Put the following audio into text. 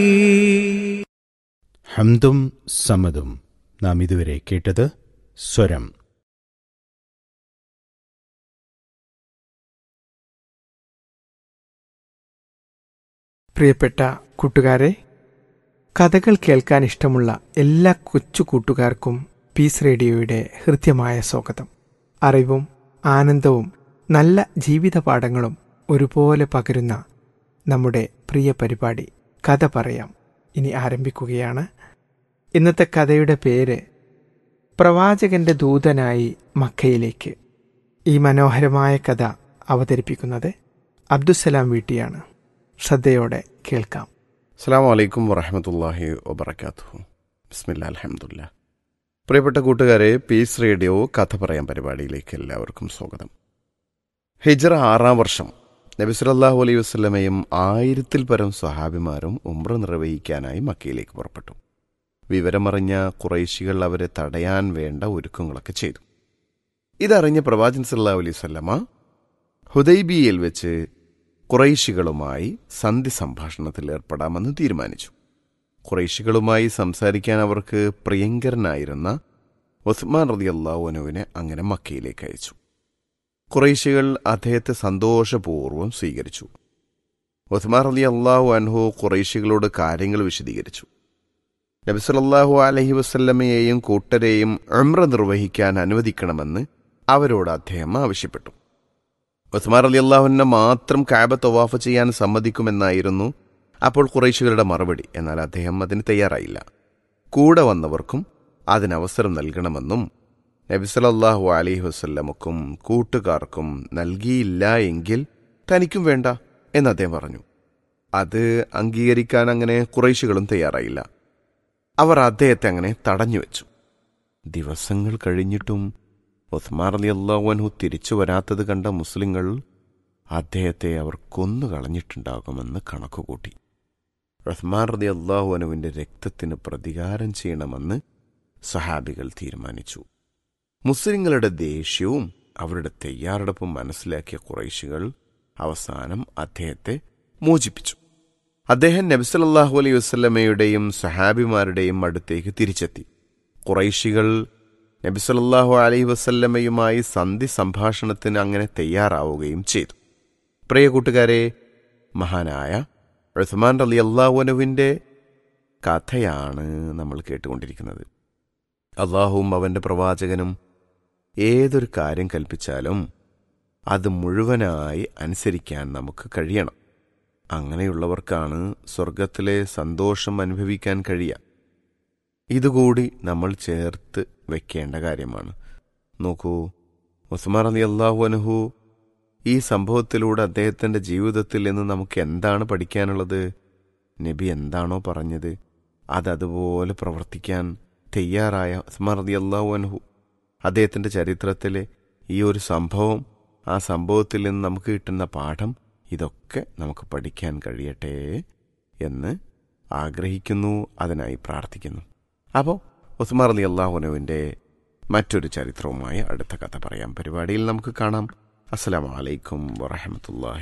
ഹംദും സമതും നാം ഇതുവരെ കേട്ടത് സ്വരം പ്രിയപ്പെട്ട കൂട്ടുകാരെ കഥകൾ കേൾക്കാൻ ഇഷ്ടമുള്ള എല്ലാ കൊച്ചു കൂട്ടുകാർക്കും പീസ് റേഡിയോയുടെ ഹൃദ്യമായ സ്വാഗതം അറിവും ആനന്ദവും നല്ല ജീവിത പാഠങ്ങളും ഒരുപോലെ പകരുന്ന നമ്മുടെ പ്രിയ പരിപാടി കഥ പറയാം ഇനി ആരംഭിക്കുകയാണ് ഇന്നത്തെ കഥയുടെ പേര് പ്രവാചകന്റെ ദൂതനായി മക്കയിലേക്ക് ഈ മനോഹരമായ കഥ അവതരിപ്പിക്കുന്നത് അബ്ദുസലാം വീട്ടിയാണ് ശ്രദ്ധയോടെ കേൾക്കാം അസ്സാം വലൈക്കും വറഹമത്തല്ലാഹി വബർക്കാത്തു ബിസ്മില്ല അലഹമുല്ല പ്രിയപ്പെട്ട കൂട്ടുകാരെ പീസ് റേഡിയോ കഥ പറയാൻ പരിപാടിയിലേക്ക് എല്ലാവർക്കും സ്വാഗതം ഹിജറ ആറാം വർഷം നബി സല്ലല്ലാഹു അലൈഹി വസല്ലമയും ആയിരത്തിൽ പരം സ്വഹാബിമാരും ഉംറ നിർവഹിക്കാനായി മക്കയിലേക്ക് പുറപ്പെട്ടു വിവരമറിഞ്ഞ കുറേശികൾ അവരെ തടയാൻ വേണ്ട ഒരുക്കങ്ങളൊക്കെ ചെയ്തു ഇതറിഞ്ഞ പ്രവാചൻ സല്ലല്ലാഹു അലൈഹി വസല്ലമ ഹുദൈബിയയിൽ വെച്ച് കുറൈശികളുമായി സന്ധി സംഭാഷണത്തിൽ ഏർപ്പെടാമെന്ന് തീരുമാനിച്ചു കുറൈശികളുമായി സംസാരിക്കാൻ അവർക്ക് പ്രിയങ്കരനായിരുന്ന ഉസ്മാൻ റതി അള്ളാഹുനുവിനെ അങ്ങനെ മക്കയിലേക്ക് അയച്ചു കുറൈശികൾ അദ്ദേഹത്തെ സന്തോഷപൂർവ്വം സ്വീകരിച്ചു ഉസ്മാൻ റതി അള്ളാഹു അൻഹു കുറൈശികളോട് കാര്യങ്ങൾ വിശദീകരിച്ചു നബിസലല്ലാഹു അലഹി വസല്ലമയെയും കൂട്ടരെയും ഉംറ നിർവഹിക്കാൻ അനുവദിക്കണമെന്ന് അവരോട് അദ്ദേഹം ആവശ്യപ്പെട്ടു ഉസ്മാൻ അലി അള്ളാഹുവിനെ മാത്രം കാബ തവാഫ് ചെയ്യാൻ സമ്മതിക്കുമെന്നായിരുന്നു അപ്പോൾ കുറേശുകളുടെ മറുപടി എന്നാൽ അദ്ദേഹം അതിന് തയ്യാറായില്ല കൂടെ വന്നവർക്കും അതിനവസരം നൽകണമെന്നും നബിസലല്ലാഹു അലൈഹി വസ്ല്ലമക്കും കൂട്ടുകാർക്കും നൽകിയില്ല എങ്കിൽ തനിക്കും വേണ്ട എന്ന് അദ്ദേഹം പറഞ്ഞു അത് അംഗീകരിക്കാൻ അങ്ങനെ കുറേശുകളും തയ്യാറായില്ല അവർ അദ്ദേഹത്തെ അങ്ങനെ തടഞ്ഞു വെച്ചു ദിവസങ്ങൾ കഴിഞ്ഞിട്ടും ഉസ്മാൻ അലി അള്ളാഹുഅൻഹു തിരിച്ചു വരാത്തത് കണ്ട മുസ്ലിങ്ങൾ അദ്ദേഹത്തെ അവർ കൊന്നു കളഞ്ഞിട്ടുണ്ടാകുമെന്ന് കണക്കുകൂട്ടി ഉസ്മാൻ റതി അള്ളാഹുഅനുവിന്റെ രക്തത്തിന് പ്രതികാരം ചെയ്യണമെന്ന് സഹാബികൾ തീരുമാനിച്ചു മുസ്ലിങ്ങളുടെ ദേഷ്യവും അവരുടെ തയ്യാറെടുപ്പും മനസ്സിലാക്കിയ കുറൈശികൾ അവസാനം അദ്ദേഹത്തെ മോചിപ്പിച്ചു അദ്ദേഹം നബിസലല്ലാഹു അലൈഹി വസ്ലമയുടെയും സഹാബിമാരുടെയും അടുത്തേക്ക് തിരിച്ചെത്തി കുറൈശികൾ നബിസലല്ലാഹു അലൈഹി വസല്ലമയുമായി സന്ധി സംഭാഷണത്തിന് അങ്ങനെ തയ്യാറാവുകയും ചെയ്തു പ്രിയ കൂട്ടുകാരെ മഹാനായ ഉസ്മാൻ അലി അള്ളാഹുനുവിൻ്റെ കഥയാണ് നമ്മൾ കേട്ടുകൊണ്ടിരിക്കുന്നത് അള്ളാഹുവും അവൻ്റെ പ്രവാചകനും ഏതൊരു കാര്യം കൽപ്പിച്ചാലും അത് മുഴുവനായി അനുസരിക്കാൻ നമുക്ക് കഴിയണം അങ്ങനെയുള്ളവർക്കാണ് സ്വർഗത്തിലെ സന്തോഷം അനുഭവിക്കാൻ കഴിയുക ഇതുകൂടി നമ്മൾ ചേർത്ത് വെക്കേണ്ട കാര്യമാണ് നോക്കൂ ഉസ്മാൻ അലി അള്ളാഹു അനുഹു ഈ സംഭവത്തിലൂടെ അദ്ദേഹത്തിൻ്റെ ജീവിതത്തിൽ നിന്ന് നമുക്ക് എന്താണ് പഠിക്കാനുള്ളത് നബി എന്താണോ പറഞ്ഞത് അതതുപോലെ പ്രവർത്തിക്കാൻ തയ്യാറായ ഉസ്മാൻ അലി അള്ളാഹു അനുഹു അദ്ദേഹത്തിൻ്റെ ചരിത്രത്തിലെ ഈ ഒരു സംഭവം ആ സംഭവത്തിൽ നിന്ന് നമുക്ക് കിട്ടുന്ന പാഠം ഇതൊക്കെ നമുക്ക് പഠിക്കാൻ കഴിയട്ടെ എന്ന് ആഗ്രഹിക്കുന്നു അതിനായി പ്രാർത്ഥിക്കുന്നു അപ്പോൾ ഉസ്മാർ അലി അള്ളാഹുനുവിൻ്റെ മറ്റൊരു ചരിത്രവുമായി അടുത്ത കഥ പറയാം പരിപാടിയിൽ നമുക്ക് കാണാം അസ്സലാമലൈക്കും വറഹമത്തല്ലാഹി